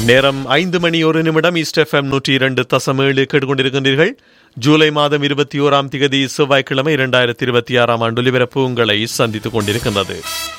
நேரம் ஐந்து மணி ஒரு நிமிடம் ஈஸ்ட் எஃப்எம் நூற்றி இரண்டு தசம் ஏழு கேட்டுக்கொண்டிருக்கின்றீர்கள் ஜூலை மாதம் இருபத்தி ஓராம் திகதி செவ்வாய்க்கிழமை இரண்டாயிரத்தி இருபத்தி ஆறாம் ஆண்டு ஒலிபரப்பு உங்களை சந்தித்துக் கொண்டிருக்கின்றது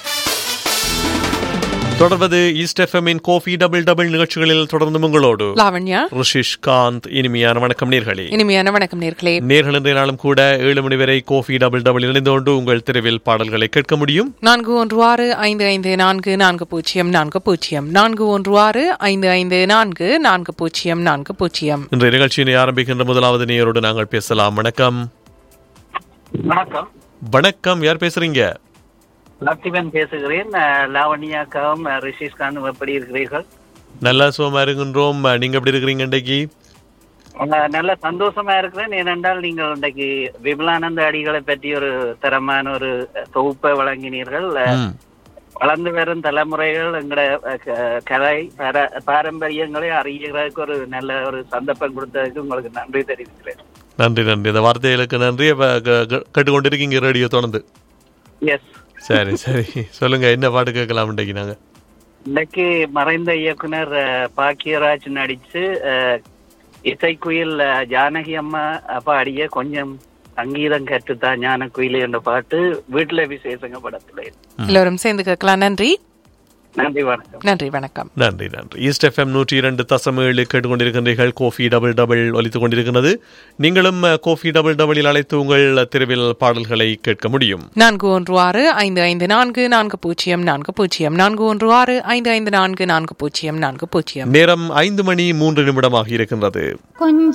தொடர்வது ஈஸ்ட் எஃப்எம்மின் கோஃபி டபுள் டபுள் நிகழ்ச்சிகளில் தொடர்ந்து உங்களோடு லாவண்யா ரிஷிஷ் காந்த் இனிமையான வணக்கம் நேர்களே இனிமையான வணக்கம் நேர்களே நேர்கள் இன்றைய நாளும் கூட ஏழு மணி வரை கோஃபி டபுள் டபுள் இணைந்து கொண்டு உங்கள் தெருவில் பாடல்களை கேட்க முடியும் நான்கு ஒன்று ஆறு ஐந்து ஐந்து நான்கு நான்கு பூஜ்ஜியம் நான்கு பூஜ்ஜியம் நான்கு ஒன்று ஆறு ஐந்து ஐந்து நான்கு நான்கு பூஜ்ஜியம் நான்கு பூஜ்ஜியம் இன்றைய நிகழ்ச்சியினை ஆரம்பிக்கின்ற முதலாவது நேயரோடு நாங்கள் பேசலாம் வணக்கம் வணக்கம் வணக்கம் யார் பேசுறீங்க லத்திவன் பேசுகிறேன் அஹ், லாவண்யாக்காவும் அஹ், ரிஷிஷ் கானும் எப்படி இருக்கிறீர்கள் நல்லா சுகமா இருக்கின்றோம் நீங்க எப்படி இருக்கிறீங்க இன்றைக்கு அஹ், நல்ல சந்தோஷமா இருக்கிறேன் ஏனென்றால் நீங்கள் இன்றைக்கு விமலானந்த அடிகளை பற்றி ஒரு தரமான ஒரு தொகுப்பை வழங்கினீர்கள் அஹ், ம். வளர்ந்து வரும் தலைமுறைகள் எங்களோட அஹ், க- கலை பார- பாரம்பரியங்களை அறியறதுக்கு ஒரு நல்ல ஒரு சந்தர்ப்பம் கொடுத்ததுக்கு உங்களுக்கு நன்றி தெரிவிக்கிறேன் நன்றி நன்றி இந்த வார்த்தைகளுக்கு நன்றி அப்ப க- க- கேட்டுக்கொண்டிருக்கீங்க ரேடியோ தொடர்ந்து எஸ் சரி சரி சொல்லுங்க என்ன பாட்டு கேட்கலாம் இன்றைக்கு நாங்க இன்னைக்கு மறைந்த இயக்குனர் அஹ், பாக்கியராஜ் நடிச்சு அஹ், இசைக்குயில் அஹ், ஜானகி அம்மா பாடிய கொஞ்சம் சங்கீதம் கற்றுத்தான் ஞான குயில் என்ற பாட்டு வீட்டுல விசேஷங்க படத்துல எல்லோரும் சேர்ந்து கேட்கலாம் நன்றி நன்றி வணக்கம் நன்றி வணக்கம் நன்றி நன்றி ஈஸ்ட் எஃப்எம் நூற்றி இரண்டு தசம் ஏழு கேட்டுக்கொண்டிருக்கின்றீர்கள் கோஃபி டபுள் டபுள் ஒலித்துக் கொண்டிருக்கிறது நீங்களும் அஹ், கோஃபி டபுள் டபுளில் அழைத்து உங்கள் தெருவில் பாடல்களை கேட்க முடியும் நான்கு ஒன்று ஆறு ஐந்து ஐந்து நான்கு நான்கு பூஜ்ஜியம் நான்கு பூஜ்ஜியம் நான்கு ஒன்று ஆறு ஐந்து ஐந்து நான்கு நான்கு பூஜ்ஜியம் நான்கு பூஜ்ஜியம் நேரம் ஐந்து மணி மூன்று நிமிடமாக இருக்கின்றது கொஞ்ச